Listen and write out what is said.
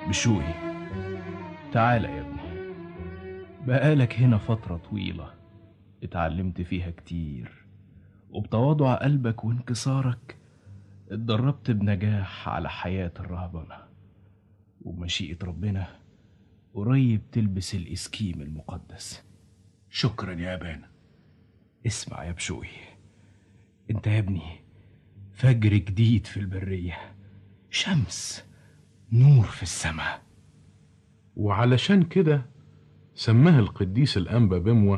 بشوي تعال يا ابني بقالك هنا فترة طويلة اتعلمت فيها كتير وبتواضع قلبك وانكسارك اتدربت بنجاح على حياة الرهبنة وبمشيئة ربنا قريب تلبس الإسكيم المقدس شكرا يا أبانا اسمع يا بشوي انت يا ابني فجر جديد في البرية شمس نور في السماء وعلشان كده سماه القديس الأنبا بموة